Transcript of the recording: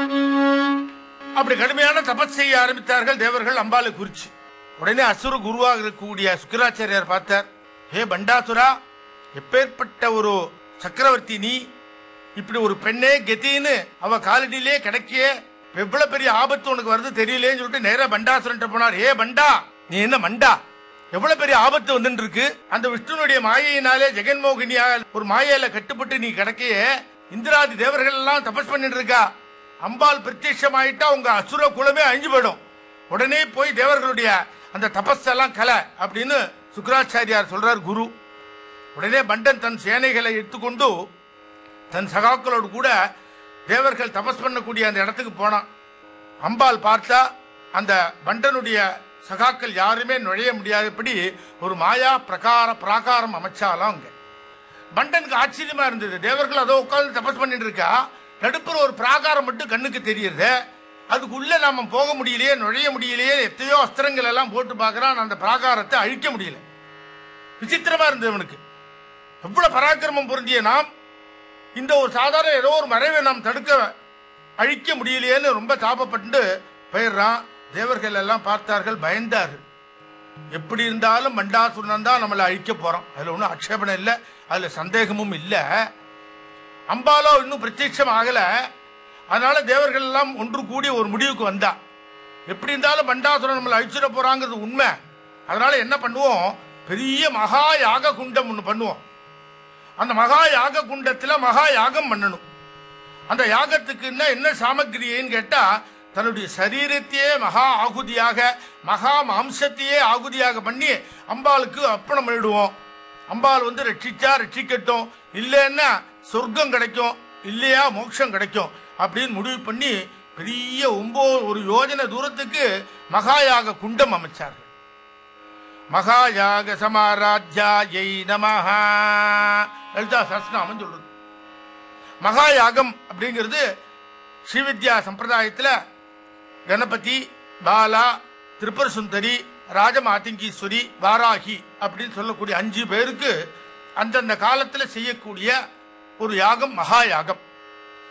அப்படி கடுமையான தபஸ் செய்ய ஆரம்பித்தார்கள் தேவர்கள் அம்பாளை குறிச்சு உடனே அசுர குருவாக இருக்கக்கூடிய சுக்கராச்சாரியார் பார்த்தார் ஹே பண்டாசுரா எப்பேற்பட்ட ஒரு சக்கரவர்த்தி நீ இப்படி ஒரு பெண்ணே கெத்தின்னு அவ காலடியிலே கிடைக்கிய எவ்வளவு பெரிய ஆபத்து உனக்கு வருது தெரியலேன்னு சொல்லிட்டு நேரா பண்டாசுரன் போனார் ஏ பண்டா நீ என்ன மண்டா எவ்வளவு பெரிய ஆபத்து வந்துட்டு இருக்கு அந்த விஷ்ணுனுடைய மாயையினாலே ஜெகன்மோகினியா ஒரு மாயையில கட்டுப்பட்டு நீ கிடைக்கைய இந்திராதி தேவர்கள் எல்லாம் தபஸ் பண்ணிட்டு இருக்கா அம்பாள் பிரத்யட்சமாயிட்டா உங்க அசுர குலமே அழிஞ்சு போயிடும் உடனே போய் தேவர்களுடைய அந்த தபஸ் எல்லாம் கலை அப்படின்னு சுக்கராச்சாரியார் சொல்றார் குரு உடனே பண்டன் தன் சேனைகளை எடுத்துக்கொண்டு தன் சகாக்களோடு கூட தேவர்கள் தபஸ் பண்ணக்கூடிய அந்த இடத்துக்கு போனான் அம்பாள் பார்த்தா அந்த பண்டனுடைய சகாக்கள் யாருமே நுழைய முடியாதபடி ஒரு மாயா பிரகார பிராகாரம் அமைச்சாலாம் அங்க பண்டனுக்கு ஆச்சரியமா இருந்தது தேவர்கள் அதோ உட்கார்ந்து தபஸ் பண்ணிட்டு இருக்கா நடுப்புற ஒரு பிராகாரம் மட்டும் கண்ணுக்கு தெரியுது அதுக்குள்ள நாம போக முடியலையே நுழைய முடியலையே எத்தனையோ அஸ்திரங்கள் எல்லாம் போட்டு பார்க்கறான் அந்த பிராகாரத்தை அழிக்க முடியல விசித்திரமா இருந்தது அவனுக்கு எவ்வளவு பராக்கிரமம் பொருந்திய நாம் இந்த ஒரு சாதாரண ஏதோ ஒரு மறைவை நாம் தடுக்க அழிக்க முடியலையேன்னு ரொம்ப தாபப்பட்டு போயிடுறான் தேவர்கள் எல்லாம் பார்த்தார்கள் பயந்தார்கள் எப்படி இருந்தாலும் மண்டாசுரன் தான் நம்மளை அழிக்க போறோம் அதுல ஒன்றும் ஆட்சேபணம் இல்லை அதுல சந்தேகமும் இல்லை அம்பாலோ இன்னும் பிரத்யட்சம் ஆகல அதனால தேவர்கள் எல்லாம் ஒன்று கூடி ஒரு முடிவுக்கு வந்தா எப்படி இருந்தாலும் மண்டாசுரன் நம்மளை அழிச்சிட போறாங்கிறது உண்மை அதனால என்ன பண்ணுவோம் பெரிய மகா யாக குண்டம் ஒன்று பண்ணுவோம் அந்த மகா யாக குண்டத்துல மகா யாகம் பண்ணணும் அந்த யாகத்துக்கு என்ன என்ன சாமக்கிரியைன்னு கேட்டா தன்னுடைய சரீரத்தையே மகா ஆகுதியாக மகா மாம்சத்தையே ஆகுதியாக பண்ணி அம்பாளுக்கு அர்ப்பணம் பண்ணிடுவோம் அம்பாள் வந்து ரட்சிச்சா ரட்சிக்கட்டும் இல்லைன்னா சொர்க்கம் கிடைக்கும் இல்லையா மோட்சம் கிடைக்கும் அப்படின்னு முடிவு பண்ணி பெரிய ஒன்பது ஒரு யோஜனை தூரத்துக்கு மகாயாக குண்டம் அமைச்சார்கள் மகாயாக சமாராஜ்யாயை நமஹா லலிதா சஸ்நாமம் சொல்றது மகாயாகம் அப்படிங்கிறது ஸ்ரீவித்யா சம்பிரதாயத்தில் கணபதி பாலா திரிபுர சுந்தரி ராஜமாத்திங்கீஸ்வரி வாராகி அப்படின்னு சொல்லக்கூடிய அஞ்சு பேருக்கு அந்தந்த காலத்தில் செய்யக்கூடிய ஒரு யாகம் மகாயாகம்